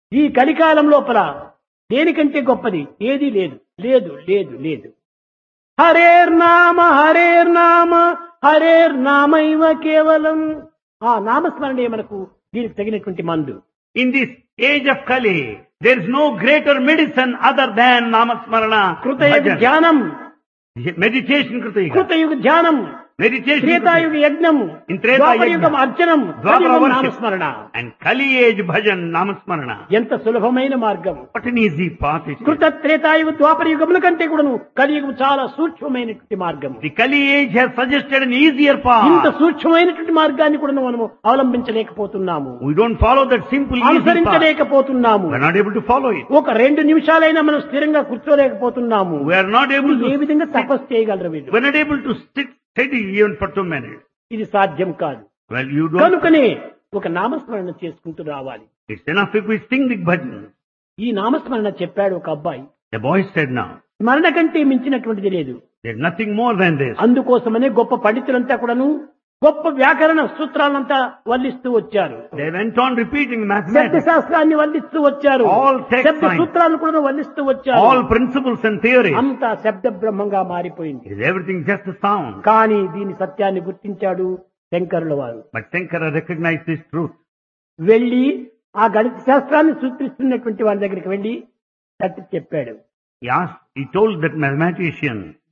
ఈ కలికాలం లోపల దేనికంటే గొప్పది ఏది లేదు లేదు లేదు లేదు హరేర్నామ హరేర్నామ హరేర్నామైవ కేవలం ఆ నామస్మరణే మనకు దీనికి తగినటువంటి మందు In this age of Kali, there is no greater medicine other than Namasmarana. కృతయుగ bhajan. ధ్యానం Meditation Krutayuga. కృతయుగ ధ్యానం Meditation త్రేతాయుగ Krutayuga. యజ్ఞం In Treta ద్వాపరయుగం Yajna. అర్చనం Dwapara కలియుగం worship. నామస్మరణ And Kali age bhajan Namasmarana. ఎంత సులభమైన మార్గం What an easy path it is. కృత త్రేతాయుగ ద్వాపర యుగముల కంటే కూడాను కలియుగం చాలా సూక్ష్మమైనటువంటి మార్గం The Kali age has suggested an easier ఇంత path. సూక్ష్మమైనటువంటి మార్గాన్ని కూడా మనము అవలంబించలేకపోతున్నాము We don't follow that simple easy path. అనుసరించలేకపోతున్నాము We are not able to follow it. ఒక రెండు నిమిషాలైనా మనం స్థిరంగా కూర్చోలేకపోతున్నాము We are not able A to విధంగా తపస్సు చేయగలరు వీళ్ళు we are not able to sit steady even for two minutes. ఇది సాధ్యం కాదు Well, you don't. కనుకనే ఒక నామస్మరణ చేసుకుంటూ రావాలి It's enough if we sing the bhajan. ఈ నామస్మరణ చెప్పాడు ఒక అబ్బాయి The boy said now, స్మరణ కంటే మించినటువంటిది లేదు there's nothing more than this. అందుకోసమనే గొప్ప పండితులంతా కూడాను గొప్ప వ్యాకరణ సూత్రాలంతా వల్లిస్తూ వచ్చారు They went on repeating శబ్ద mathematics, శాస్త్రాన్ని వల్లిస్తూ వచ్చారు All text శబ్ద science. సూత్రాలను కూడా వల్లిస్తూ వచ్చారు all principles and theories. అంతా శబ్ద బ్రహ్మంగా మారిపోయింది Is everything just a sound? కానీ దీని సత్యాన్ని గుర్తించాడు శంకరుల వారు But Shankara recognized this truth. వెళ్లి ఆ గణిత శాస్త్రాన్ని సూచిస్తున్నటువంటి వారి దగ్గరికి వెళ్లి తట్టి చెప్పాడు He asked, he told that mathematician,